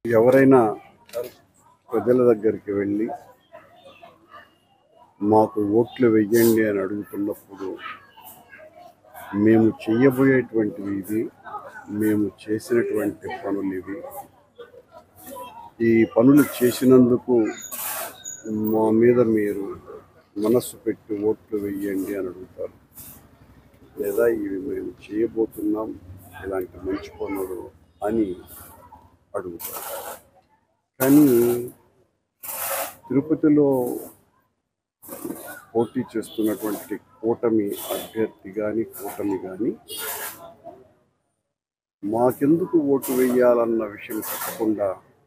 ఎవరైనా ప్రజల దగ్గరికి వెళ్ళి మాకు ఓట్లు వెయ్యండి అని అడుగుతున్నప్పుడు మేము చెయ్యబోయేటువంటివి ఇది మేము చేసినటువంటి పనులు ఇవి ఈ పనులు చేసినందుకు మా మీద మీరు మనస్సు పెట్టి ఓట్లు వెయ్యండి అని అడుగుతారు లేదా ఇవి మేము చేయబోతున్నాం ఇలాంటి మంచి పనులు అని అడుగుతారు కానీ తిరుపతిలో పోటీ చేస్తున్నటువంటి కూటమి అభ్యర్థి కానీ కూటమి కానీ మాకెందుకు ఓటు వేయాలన్న విషయం చెప్పకుండా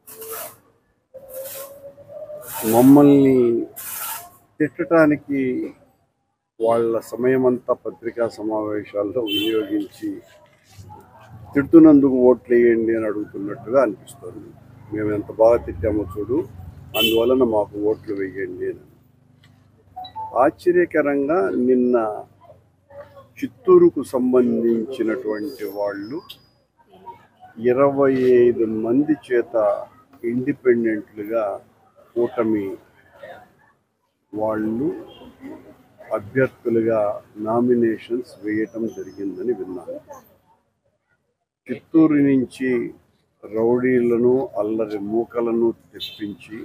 మమ్మల్ని తిట్టడానికి వాళ్ళ సమయమంతా పత్రికా సమావేశాల్లో వినియోగించి తిడుతున్నందుకు ఓట్లు వేయండి అని అడుగుతున్నట్టుగా అనిపిస్తుంది మేము ఎంత బాగా తిట్టామో చూడు అందువలన మాకు ఓట్లు వేయండి అని ఆశ్చర్యకరంగా నిన్న చిత్తూరుకు సంబంధించినటువంటి వాళ్ళు ఇరవై ఐదు మంది చేత ఇండిపెండెంట్లుగా కూటమి వాళ్ళు అభ్యర్థులుగా నామినేషన్స్ వేయటం జరిగిందని విన్నాను చిత్తూరు నుంచి రౌడీలను అల్లరి మూకలను తెప్పించి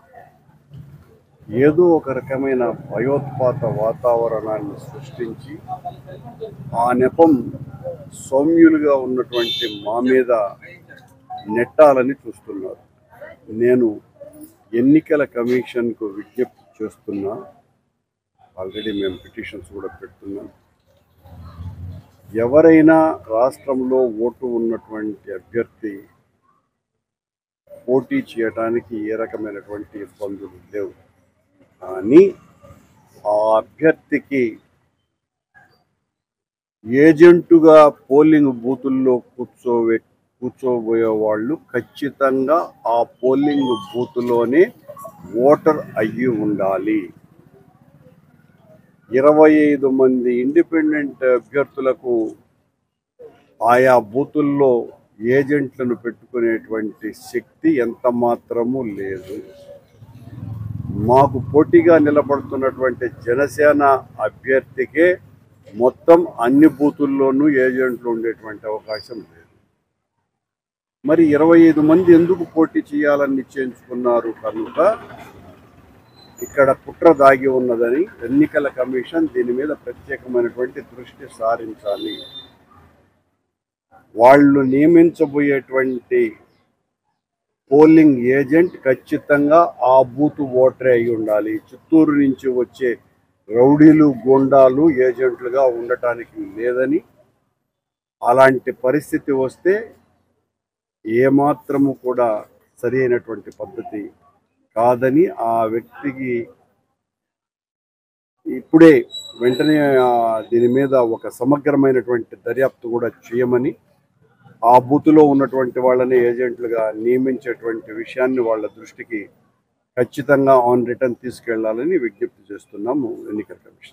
ఏదో ఒక రకమైన భయోత్పాత వాతావరణాన్ని సృష్టించి ఆ నెపం సౌమ్యులుగా ఉన్నటువంటి మా మీద నెట్టాలని చూస్తున్నారు నేను ఎన్నికల కమిషన్కు విజ్ఞప్తి చేస్తున్నా ఆల్రెడీ మేము పిటిషన్స్ కూడా పెడుతున్నాం ఎవరైనా రాష్ట్రంలో ఓటు ఉన్నటువంటి అభ్యర్థి పోటీ చేయడానికి ఏ రకమైనటువంటి ఇబ్బందులు లేవు కానీ ఆ అభ్యర్థికి ఏజెంటుగా పోలింగ్ బూతుల్లో కూర్చోవే కూర్చోబోయే వాళ్ళు ఖచ్చితంగా ఆ పోలింగ్ బూత్లోనే ఓటర్ అయ్యి ఉండాలి ఇరవై ఐదు మంది ఇండిపెండెంట్ అభ్యర్థులకు ఆయా బూతుల్లో ఏజెంట్లను పెట్టుకునేటువంటి శక్తి ఎంత మాత్రము లేదు మాకు పోటీగా నిలబడుతున్నటువంటి జనసేన అభ్యర్థికే మొత్తం అన్ని బూతుల్లోనూ ఏజెంట్లు ఉండేటువంటి అవకాశం లేదు మరి ఇరవై ఐదు మంది ఎందుకు పోటీ చేయాలని నిశ్చయించుకున్నారు కనుక ఇక్కడ కుట్ర దాగి ఉన్నదని ఎన్నికల కమిషన్ దీని మీద ప్రత్యేకమైనటువంటి దృష్టి సారించాలి వాళ్ళు నియమించబోయేటువంటి పోలింగ్ ఏజెంట్ ఖచ్చితంగా ఆ బూత్ ఓటరే అయి ఉండాలి చిత్తూరు నుంచి వచ్చే రౌడీలు గోండాలు ఏజెంట్లుగా ఉండటానికి లేదని అలాంటి పరిస్థితి వస్తే ఏమాత్రము కూడా సరి అయినటువంటి పద్ధతి కాదని ఆ వ్యక్తికి ఇప్పుడే వెంటనే ఆ దీని మీద ఒక సమగ్రమైనటువంటి దర్యాప్తు కూడా చేయమని ఆ బూత్లో ఉన్నటువంటి వాళ్ళని ఏజెంట్లుగా నియమించేటువంటి విషయాన్ని వాళ్ళ దృష్టికి ఖచ్చితంగా ఆన్ రిటర్న్ తీసుకెళ్లాలని విజ్ఞప్తి చేస్తున్నాము ఎన్నికల కమిషన్